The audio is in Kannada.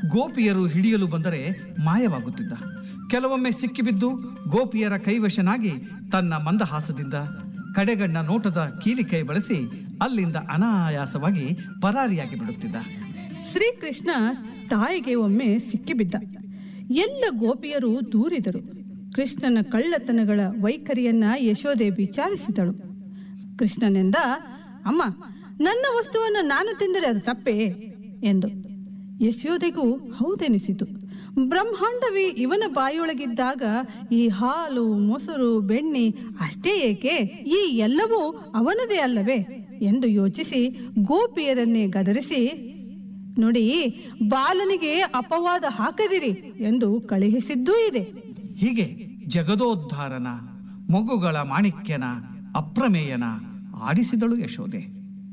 ಗೋಪಿಯರು ಹಿಡಿಯಲು ಬಂದರೆ ಮಾಯವಾಗುತ್ತಿದ್ದ ಕೆಲವೊಮ್ಮೆ ಸಿಕ್ಕಿಬಿದ್ದು ಗೋಪಿಯರ ಕೈವಶನಾಗಿ ತನ್ನ ಮಂದಹಾಸದಿಂದ ಕಡೆಗಣ್ಣ ನೋಟದ ಕೀಲಿಕೈ ಬಳಸಿ ಅಲ್ಲಿಂದ ಅನಾಯಾಸವಾಗಿ ಪರಾರಿಯಾಗಿ ಬಿಡುತ್ತಿದ್ದ ಶ್ರೀಕೃಷ್ಣ ತಾಯಿಗೆ ಒಮ್ಮೆ ಸಿಕ್ಕಿಬಿದ್ದ ಎಲ್ಲ ಗೋಪಿಯರು ದೂರಿದರು ಕೃಷ್ಣನ ಕಳ್ಳತನಗಳ ವೈಖರಿಯನ್ನ ಯಶೋದೆ ವಿಚಾರಿಸಿದಳು ಕೃಷ್ಣನೆಂದ ಅಮ್ಮ ನನ್ನ ವಸ್ತುವನ್ನು ನಾನು ತಿಂದರೆ ಅದು ತಪ್ಪೇ ಎಂದು ಯಶೋದೆಗೂ ಹೌದೆನಿಸಿತು ಬ್ರಹ್ಮಾಂಡವೇ ಇವನ ಬಾಯಿಯೊಳಗಿದ್ದಾಗ ಈ ಹಾಲು ಮೊಸರು ಬೆಣ್ಣೆ ಅಷ್ಟೇ ಏಕೆ ಈ ಎಲ್ಲವೂ ಅವನದೇ ಅಲ್ಲವೇ ಎಂದು ಯೋಚಿಸಿ ಗೋಪಿಯರನ್ನೇ ಗದರಿಸಿ ನೋಡಿ ಬಾಲನಿಗೆ ಅಪವಾದ ಹಾಕದಿರಿ ಎಂದು ಕಳುಹಿಸಿದ್ದೂ ಇದೆ ಹೀಗೆ ಜಗದೋದ್ಧಾರನ ಮಗುಗಳ ಮಾಣಿಕ್ಯನ ಅಪ್ರಮೇಯನ ಆಡಿಸಿದಳು ಯಶೋದೆ